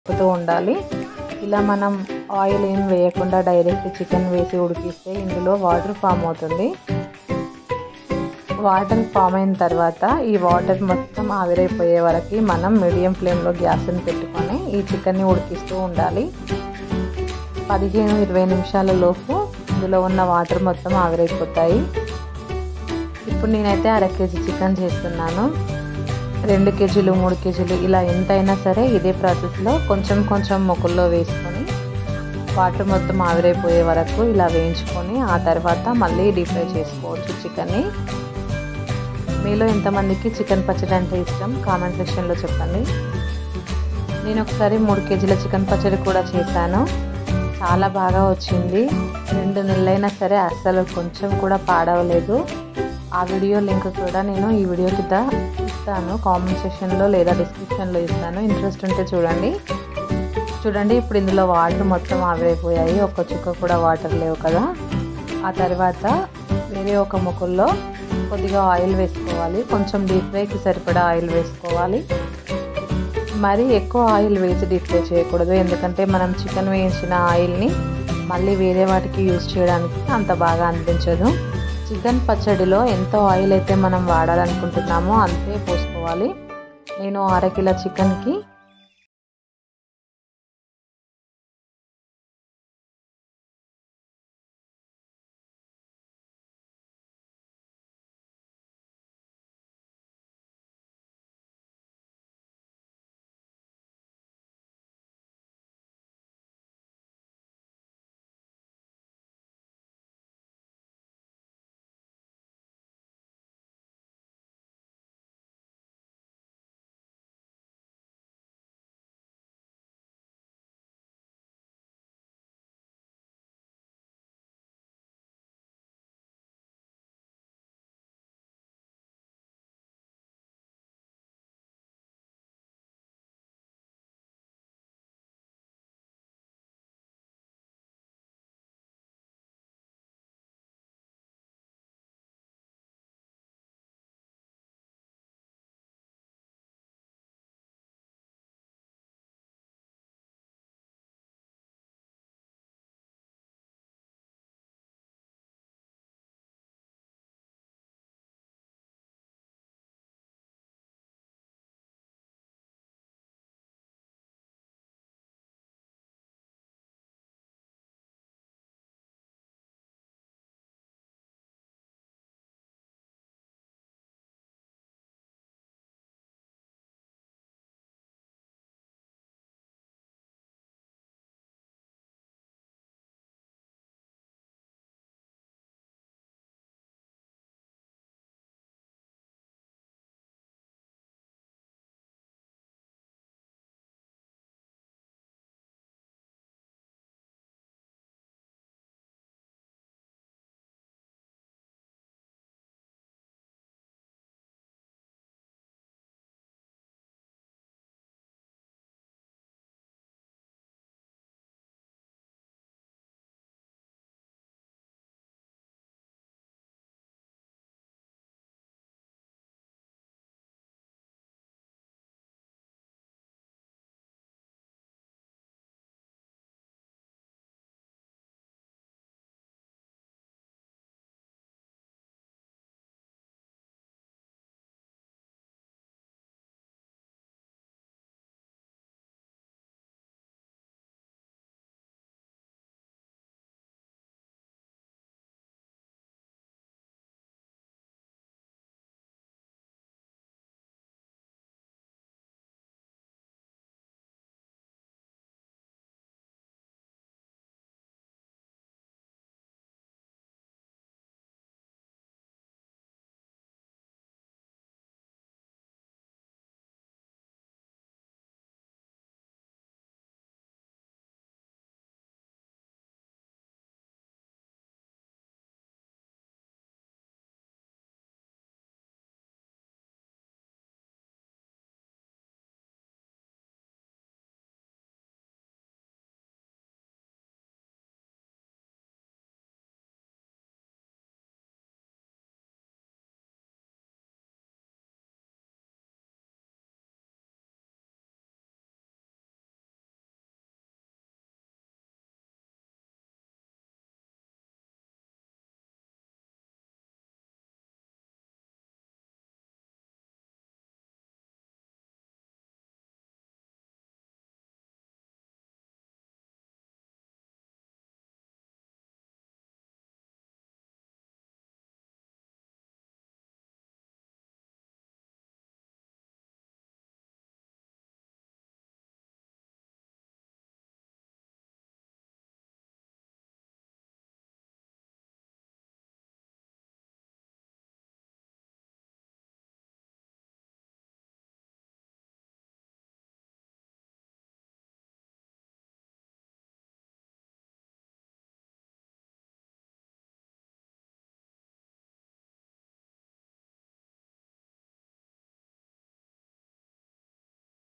తిప్పుతూ ఉండాలి ఇలా మనం ఆయిల్ ఏం వేయకుండా డైరెక్ట్ చికెన్ వేసి ఉడికిస్తే ఇందులో వాటర్ ఫామ్ అవుతుంది వాటర్ ఫామ్ అయిన తర్వాత ఈ వాటర్ మొత్తం ఆవిరైపోయే వరకు మనం మీడియం ఫ్లేమ్లో గ్యాస్ని పెట్టుకొని ఈ చికెన్ని ఉడికిస్తూ ఉండాలి పదిహేను ఇరవై నిమిషాల లోపు ఇందులో ఉన్న వాటర్ మొత్తం ఆవిరైపోతాయి ఇప్పుడు నేనైతే అర కేజీ చికెన్ చేస్తున్నాను రెండు కేజీలు మూడు కేజీలు ఇలా ఎంతైనా సరే ఇదే ప్రాసెస్లో కొంచెం కొంచెం మొక్కుల్లో వేసుకొని వాటర్ మొత్తం ఆవిరైపోయే వరకు ఇలా వేయించుకొని ఆ తర్వాత మళ్ళీ డీప్ ఫ్రై చేసుకోవచ్చు చికెన్ని మీలో ఎంతమందికి చికెన్ పచ్చడి అంటే ఇష్టం కామెంట్ సెక్షన్లో చెప్పండి నేను ఒకసారి మూడు కేజీల చికెన్ పచ్చడి కూడా చేశాను చాలా బాగా వచ్చింది రెండు నెలలైనా సరే అస్సలు కొంచెం కూడా పాడవలేదు ఆ వీడియో లింక్ కూడా నేను ఈ వీడియో కింద ఇస్తాను కామెంట్ సెక్షన్లో లేదా డిస్క్రిప్షన్లో ఇస్తాను ఇంట్రెస్ట్ ఉంటే చూడండి చూడండి ఇప్పుడు ఇందులో వాటర్ మొత్తం ఆవిరైపోయాయి ఒక్క చుక్క కూడా వాటర్ లేవు కదా ఆ తర్వాత వేరే ఒక ముక్కుల్లో కొద్దిగా ఆయిల్ వేసుకోవాలి కొంచెం డీప్ ఫ్రైకి సరిపడా ఆయిల్ వేసుకోవాలి మరి ఎక్కువ ఆయిల్ వేసి డీప్ ఫ్రై చేయకూడదు ఎందుకంటే మనం చికెన్ వేయించిన ఆయిల్ని మళ్ళీ వేరే వాటికి యూజ్ చేయడానికి అంత బాగా అనిపించదు చికెన్ పచ్చడిలో ఎంత ఆయిల్ అయితే మనం వాడాలనుకుంటున్నామో అంతే పోసుకోవాలి నేను అరకిలో చికెన్కి